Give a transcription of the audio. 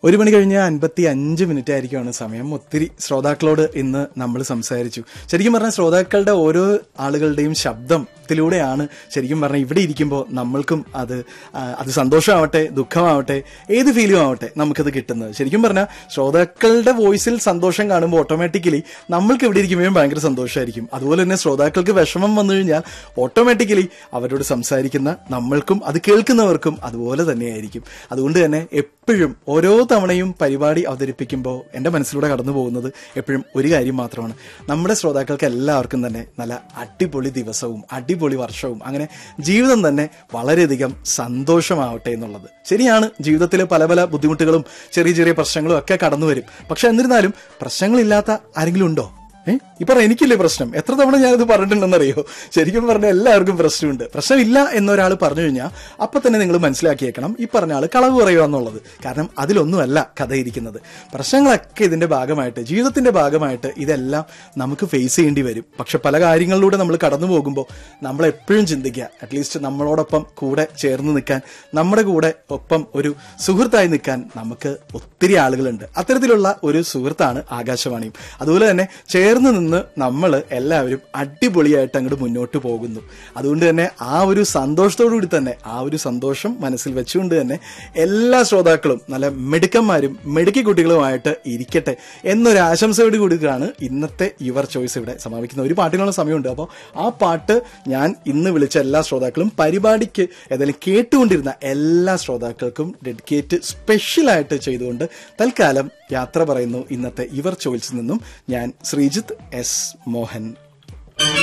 ഒരു മണി കഴിഞ്ഞ് അൻപത്തി അഞ്ച് മിനിറ്റ് ആയിരിക്കുമാണ് സമയം ഒത്തിരി ശ്രോതാക്കളോട് ഇന്ന് നമ്മൾ സംസാരിച്ചു ശരിക്കും പറഞ്ഞാൽ ശ്രോതാക്കളുടെ ഓരോ ആളുകളുടെയും ശബ്ദത്തിലൂടെയാണ് ശരിക്കും പറഞ്ഞാൽ ഇവിടെ ഇരിക്കുമ്പോൾ നമ്മൾക്കും അത് ആ, അത് സന്തോഷമാവട്ടെ ദുഃഖമാവട്ടെ ഏത് ഫീലും ആവട്ടെ നമുക്കത് കിട്ടുന്നത് ശരിക്കും പറഞ്ഞാൽ ശ്രോതാക്കളുടെ വോയിസിൽ സന്തോഷം കാണുമ്പോൾ ഓട്ടോമാറ്റിക്കലി നമ്മൾക്ക് ഇവിടെ ഇരിക്കുമ്പോഴും ഭയങ്കര സന്തോഷമായിരിക്കും അതുപോലെ തന്നെ ശ്രോതാക്കൾക്ക് വിഷമം വന്നു കഴിഞ്ഞാൽ ഓട്ടോമാറ്റിക്കലി അവരോട് സംസാരിക്കുന്ന നമ്മൾക്കും അത് കേൾക്കുന്നവർക്കും അതുപോലെ തന്നെയായിരിക്കും അതുകൊണ്ട് തന്നെ എപ്പോഴും ഓരോ തവണയും പരിപാടി അവതരിപ്പിക്കുമ്പോൾ എൻ്റെ മനസ്സിലൂടെ കടന്നു പോകുന്നത് എപ്പോഴും ഒരു കാര്യം മാത്രമാണ് നമ്മുടെ ശ്രോതാക്കൾക്ക് എല്ലാവർക്കും തന്നെ നല്ല അടിപൊളി ദിവസവും അടിപൊളി വർഷവും അങ്ങനെ ജീവിതം തന്നെ വളരെയധികം സന്തോഷമാവട്ടെ എന്നുള്ളത് ശരിയാണ് ജീവിതത്തിൽ പല പല ബുദ്ധിമുട്ടുകളും ചെറിയ ചെറിയ പ്രശ്നങ്ങളും ഒക്കെ കടന്നു വരും പക്ഷെ എന്നിരുന്നാലും പ്രശ്നങ്ങളില്ലാത്ത ആരെങ്കിലും ഉണ്ടോ ഏഹ് ഇപ്പൊ എനിക്കില്ലേ പ്രശ്നം എത്ര തവണ ഞാനത് പറഞ്ഞിട്ടുണ്ടെന്നറിയോ ശരിക്കും പറഞ്ഞ എല്ലാവർക്കും പ്രശ്നമുണ്ട് പ്രശ്നമില്ല എന്നൊരാൾ പറഞ്ഞു കഴിഞ്ഞാൽ അപ്പൊ തന്നെ നിങ്ങൾ മനസ്സിലാക്കിയേക്കണം ഈ പറഞ്ഞ ആൾ കളവ് പറയുക എന്നുള്ളത് കാരണം അതിലൊന്നുമല്ല കഥ ഇരിക്കുന്നത് പ്രശ്നങ്ങളൊക്കെ ഇതിന്റെ ഭാഗമായിട്ട് ജീവിതത്തിന്റെ ഭാഗമായിട്ട് ഇതെല്ലാം നമുക്ക് ഫേസ് ചെയ്യേണ്ടി വരും പക്ഷെ പല കാര്യങ്ങളിലൂടെ നമ്മൾ കടന്നു പോകുമ്പോൾ നമ്മൾ എപ്പോഴും ചിന്തിക്കുക അറ്റ്ലീസ്റ്റ് നമ്മളോടൊപ്പം കൂടെ ചേർന്ന് നിൽക്കാൻ നമ്മുടെ കൂടെ ഒപ്പം ഒരു സുഹൃത്തായി നിൽക്കാൻ നമുക്ക് ഒത്തിരി ആളുകളുണ്ട് അത്തരത്തിലുള്ള ഒരു സുഹൃത്താണ് ആകാശവാണിയും അതുപോലെ തന്നെ ചേർന്ന് നിന്ന് നമ്മൾ എല്ലാവരും അടിപൊളിയായിട്ട് അങ്ങോട്ട് മുന്നോട്ട് പോകുന്നു അതുകൊണ്ട് തന്നെ ആ ഒരു സന്തോഷത്തോടു കൂടി തന്നെ ആ ഒരു സന്തോഷം മനസ്സിൽ വെച്ചുകൊണ്ട് തന്നെ എല്ലാ ശ്രോതാക്കളും നല്ല മിടുക്കന്മാരും മിടുക്കി കുട്ടികളുമായിട്ട് ഇരിക്കട്ടെ എന്നൊരു ആശംസയോട് കൂടിയാണ് ഇന്നത്തെ യുവർ ചോയ്സ് ഇവിടെ സമാപിക്കുന്ന ഒരു പാട്ടിനുള്ള സമയമുണ്ട് അപ്പോൾ ആ പാട്ട് ഞാൻ ഇന്ന് വിളിച്ച എല്ലാ ശ്രോതാക്കളും പരിപാടിക്ക് ഏതായാലും കേട്ടുകൊണ്ടിരുന്ന എല്ലാ ശ്രോതാക്കൾക്കും ഡെഡിക്കേറ്റ് സ്പെഷ്യലായിട്ട് ചെയ്തുകൊണ്ട് തൽക്കാലം യാത്ര പറയുന്നു ഇന്നത്തെ യുവർ ചോയ്സിൽ നിന്നും ഞാൻ ശ്രീജിത്ത് എസ് മോഹൻ